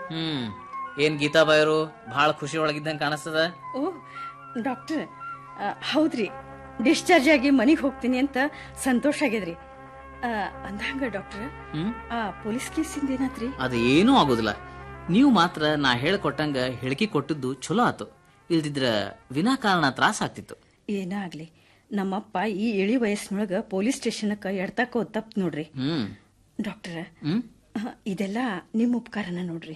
ಹ್ಮ್ ಏನ್ ಗೀತಾ ಬಾಯರು ಬಹಳ ಖುಷಿ ಒಳಗಿದ್ದಂಗೆ ಕಾಣಿಸ್ತದ ಓ ಡಾಕ್ಟರ್ ಆ, ಹೌದ್ರಿ ಡಿಸ್ಚಾರ್ಜ್ ಆಗಿ ಮನೆಗೆ ಹೋಗ್ತೀನಿ ಅಂತ ಸಂತೋಷ ಆಗ್ಯದ್ರಿ ಆ, ಅಂದಂಗ ಡಾಕ್ಟರ್ ಹ್ಮ್ ಆ ಪೊಲೀಸ್ ಕೇಸಿಂದ ಏನಾತ್ರಿ ಅದು ಏನೂ ಆಗೋದಿಲ್ಲ ನೀವು ಮಾತ್ರ ನಾ ಹೇಳ್ಕೊಟ್ಟಂಗ ಹೇಳಿಕೆ ಕೊಟ್ಟಿದ್ದು ಚಲೋ ಆತು ಇಲ್ದಿದ್ರ ವಿನಾಕಾರಣ ತ್ರಾಸ ಆಗ್ತಿತ್ತು ಏನೇ ಆಗ್ಲಿ ನಮ್ಮಪ್ಪ ಈ ಇಳಿ ವಯಸ್ಸಿನೊಳಗ ಪೊಲೀಸ್ ಸ್ಟೇಷನ್ಕ ಎಡ್ತಾಕ ತಪ್ಪು ನೋಡ್ರಿ ಹ್ಮ್ ಡಾಕ್ಟರ್ ಹ್ಮ್ ಆ, ಇದೆಲ್ಲ ನಿಮ್ಮ ಉಪಕಾರನ ನೋಡ್ರಿ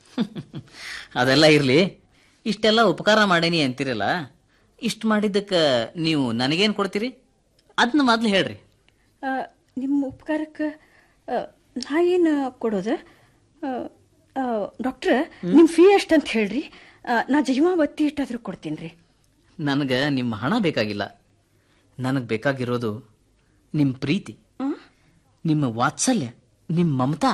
ಅದೆಲ್ಲ ಇರ್ಲಿ ಇಷ್ಟೆಲ್ಲ ಉಪಕಾರ ಮಾಡೇನಿ ಅಂತಿರಲ್ಲ ಇಷ್ಟ ಮಾಡಿದ್ದಕ್ಕ ನೀವು ನನಗೇನ್ ಕೊಡ್ತೀರಿ ಅದನ್ನ ಮೊದ್ಲು ಹೇಳ್ರಿ ಆ, ನಿಮ್ಮ ಉಪಕಾರಕ್ಕೆ ನಾ ಏನು ಕೊಡೋದ ಆ, ಆ, ಡಾಕ್ಟ್ರ ನಿಮ್ಮ ಫೀ ಎಷ್ಟಂತ ಹೇಳ್ರಿ ಆ, ನಾ ಜೀವಾವತ್ತಿ ಇಟ್ಟಾದ್ರೂ ಕೊಡ್ತೀನಿ ರೀ ನನಗ ನಿಮ್ಮ ಹಣ ಬೇಕಾಗಿಲ್ಲ ನನಗ್ ಬೇಕಾಗಿರೋದು ನಿಮ್ ಪ್ರೀತಿ ನಿಮ್ಮ ವಾತ್ಸಲ್ಯ ನಿಮ್ ಮಮತಾ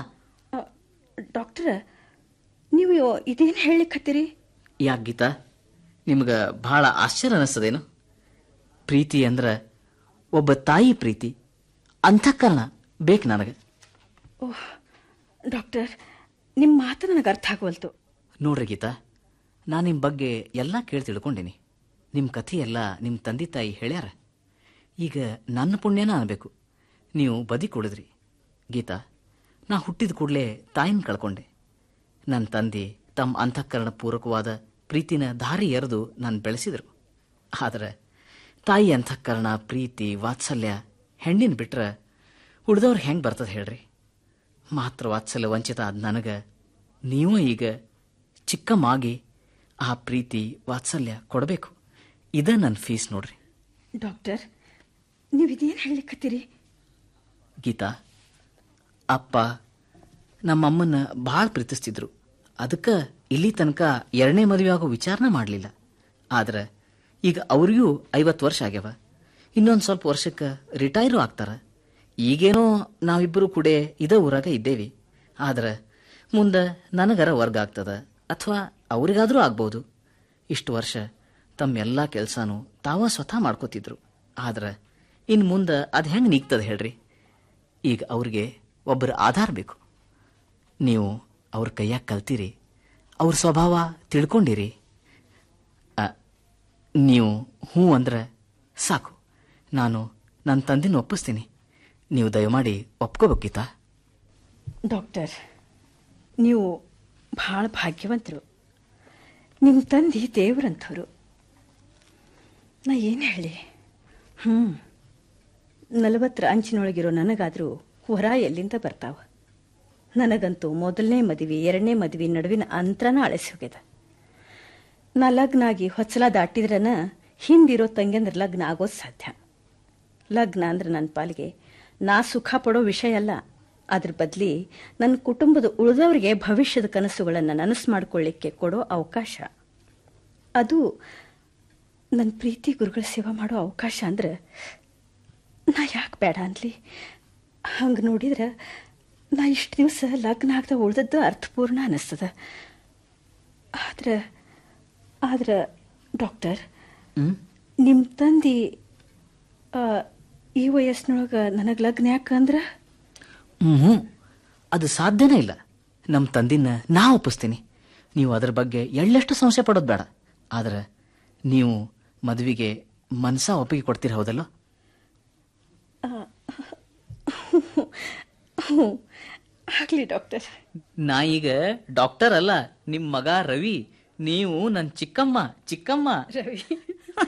ಡಾಕ್ಟ್ರ ನೀವು ಇದೇನು ಹೇಳಿಕತ್ತೀರಿ ಯಾಕೆ ಗೀತಾ ನಿಮ್ಗ ಬಹಳ ಆಶ್ಚರ್ಯ ಅನಿಸ್ತದೇನು ಪ್ರೀತಿ ಅಂದ್ರ ಒಬ್ಬ ತಾಯಿ ಪ್ರೀತಿ ಅಂತಃಕರಣ ಬೇಕು ನನಗೆ ಓಹ್ ಡಾಕ್ಟರ್ ನಿಮ್ಮ ಮಾತು ನನಗೆ ಅರ್ಥ ಆಗೋಲ್ತು ನೋಡ್ರಿ ಗೀತಾ ನಾನು ನಿಮ್ಮ ಬಗ್ಗೆ ಎಲ್ಲ ಕೇಳಿ ತಿಳ್ಕೊಂಡೀನಿ ನಿಮ್ಮ ಕಥೆ ಎಲ್ಲ ನಿಮ್ಮ ತಂದೆ ತಾಯಿ ಹೇಳ್ಯಾರ ಈಗ ನನ್ನ ಪುಣ್ಯನ ಅನ್ಬೇಕು ನೀವು ಬದಿ ಕೊಡಿದ್ರಿ ಗೀತಾ ನಾ ಹುಟ್ಟಿದ ಕೂಡಲೇ ತಾಯಿನ ಕಳ್ಕೊಂಡೆ ನನ್ನ ತಂದೆ ತಮ್ಮ ಅಂತಃಕರಣ ಪೂರಕವಾದ ಪ್ರೀತಿನ ದಾರಿ ಎರೆದು ನಾನು ಬೆಳೆಸಿದರು ಆದರೆ ತಾಯಿ ಅಂತಃಕರಣ ಪ್ರೀತಿ ವಾತ್ಸಲ್ಯ ಹೆಣ್ಣಿನ ಬಿಟ್ರೆ ಉಳ್ದವ್ರು ಹೆಂಗೆ ಬರ್ತದೆ ಹೇಳ್ರಿ ಮಾತ್ರ ವಾತ್ಸಲ್ಯ ವಂಚಿತ ಆದ ನನಗೆ ನೀವು ಈಗ ಚಿಕ್ಕಮ್ಮಾಗಿ ಆ ಪ್ರೀತಿ ವಾತ್ಸಲ್ಯ ಕೊಡಬೇಕು ಇದ ನನ್ನ ಫೀಸ್ ನೋಡ್ರಿ ಡಾಕ್ಟರ್ ನೀವು ಇದೇನು ಹೇಳಿಕತ್ತೀರಿ ಗೀತಾ ಅಪ್ಪ ನಮ್ಮಮ್ಮನ್ನ ಭಾಳ ಪ್ರೀತಿಸ್ತಿದ್ರು ಅದಕ್ಕೆ ಇಲ್ಲಿ ತನಕ ಎರಡನೇ ಮದುವೆ ಆಗೋ ವಿಚಾರನ ಮಾಡಲಿಲ್ಲ ಆದ್ರೆ ಈಗ ಅವ್ರಿಗೂ ಐವತ್ತು ವರ್ಷ ಆಗ್ಯಾವ ಇನ್ನೊಂದು ಸ್ವಲ್ಪ ವರ್ಷಕ್ಕೆ ರಿಟೈರು ಆಗ್ತಾರ ಈಗೇನೋ ನಾವಿಬ್ಬರು ಕೂಡ ಇದೇ ಊರಾಗ ಇದ್ದೇವಿ ಆದ್ರೆ ಮುಂದೆ ನನಗರ ವರ್ಗ ಆಗ್ತದ ಅಥವಾ ಅವ್ರಿಗಾದ್ರೂ ಆಗ್ಬೋದು ಇಷ್ಟು ವರ್ಷ ತಮ್ಮೆಲ್ಲ ಕೆಲಸನೂ ತಾವ ಸ್ವತಃ ಮಾಡ್ಕೋತಿದ್ರು ಆದ್ರೆ ಇನ್ನು ಮುಂದೆ ಅದು ಹೆಂಗೆ ನೀಗ್ತದ ಹೇಳ್ರಿ ಈಗ ಅವ್ರಿಗೆ ಒಬ್ಬರ ಆಧಾರ ಬೇಕು ನೀವು ಅವ್ರ ಕೈಯಾಗ ಕಲ್ತೀರಿ ಅವ್ರ ಸ್ವಭಾವ ತಿಳ್ಕೊಂಡಿರಿ ಆ, ನೀವು ಹ್ಞೂ ಅಂದ್ರೆ ಸಾಕು ನಾನು ನನ್ನ ತಂದಿನ ಒಪ್ಪಿಸ್ತೀನಿ ನೀವು ದಯಮಾಡಿ ಒಪ್ಕೋಬೇಕಿತ್ತಾ ಡಾಕ್ಟರ್ ನೀವು ಭಾಳ ಭಾಗ್ಯವಂತರು ನಿಮ್ಮ ತಂದೆ ದೇವರಂಥವ್ರು ನಾ ಏನು ಹೇಳಿ ಹ್ಞೂ ನಲವತ್ತರ ಅಂಚಿನೊಳಗಿರೋ ನನಗಾದರೂ ಹೊರ ಎಲ್ಲಿಂದ ಬರ್ತಾವ ನನಗಂತೂ ಮೊದಲನೇ ಮದುವೆ ಎರಡನೇ ಮದುವೆ ನಡುವಿನ ಅಂತರನ ಅಳಿಸಿ ಹೋಗ್ಯದ ನಾ ಲಗ್ನ ಆಗಿ ಹೊಚ್ಚಲ ದಾಟಿದ್ರನ ಹಿಂದಿರೋ ತಂಗ್ಯಂದ್ರ ಲಗ್ನ ಆಗೋದು ಸಾಧ್ಯ ಲಗ್ನ ಅಂದ್ರೆ ನನ್ನ ಪಾಲಿಗೆ ನಾ ಸುಖ ಪಡೋ ವಿಷಯ ಅಲ್ಲ ಅದ್ರ ಬದಲಿ ನನ್ನ ಕುಟುಂಬದ ಉಳಿದವರಿಗೆ ಭವಿಷ್ಯದ ಕನಸುಗಳನ್ನು ನನಸು ಮಾಡಿಕೊಳ್ಳಿಕ್ಕೆ ಕೊಡೋ ಅವಕಾಶ ಅದು ನನ್ನ ಪ್ರೀತಿ ಗುರುಗಳ ಸೇವೆ ಮಾಡೋ ಅವಕಾಶ ಅಂದ್ರೆ ನಾ ಯಾಕೆ ಬೇಡ ಅನ್ಲಿ ಹಂಗೆ ನೋಡಿದ್ರೆ ನಾ ಇಷ್ಟು ದಿವಸ ಲಗ್ನ ಆಗದ ಉಳ್ದದ್ದು ಅರ್ಥಪೂರ್ಣ ಅನ್ನಿಸ್ತದ ಆದ್ರೆ ಆದ್ರೆ ಡಾಕ್ಟರ್ ಹ್ಮ್ ನಿಮ್ಮ ತಂದಿ ಆ, ಈ ವಯಸ್ಸಿನೊಳಗೆ ನನಗೆ ಲಗ್ನ ಯಾಕಂದ್ರೆ ಹ್ಞೂ ಅದು ಸಾಧ್ಯನೇ ಇಲ್ಲ ನಮ್ಮ ತಂದಿನ ನಾ ಒಪ್ಪಿಸ್ತೀನಿ ನೀವು ಅದರ ಬಗ್ಗೆ ಎಳ್ಳಷ್ಟು ಸಂಶಯ ಪಡೋದು ಬೇಡ ಆದ್ರೆ ನೀವು ಮದುವೆಗೆ ಮನಸ ಒಪ್ಪಿಗೆ ಕೊಡ್ತೀರ ಹೌದಲ್ಲ ಹ್ಞೂ ಆಗಲಿ ಡಾಕ್ಟರ್ ನಾ ಈಗ ಡಾಕ್ಟರ್ ಅಲ್ಲ ನಿಮ್ಮ ಮಗ ರವಿ ನೀವು ನನ್ನ ಚಿಕ್ಕಮ್ಮ ಚಿಕ್ಕಮ್ಮ ರವಿ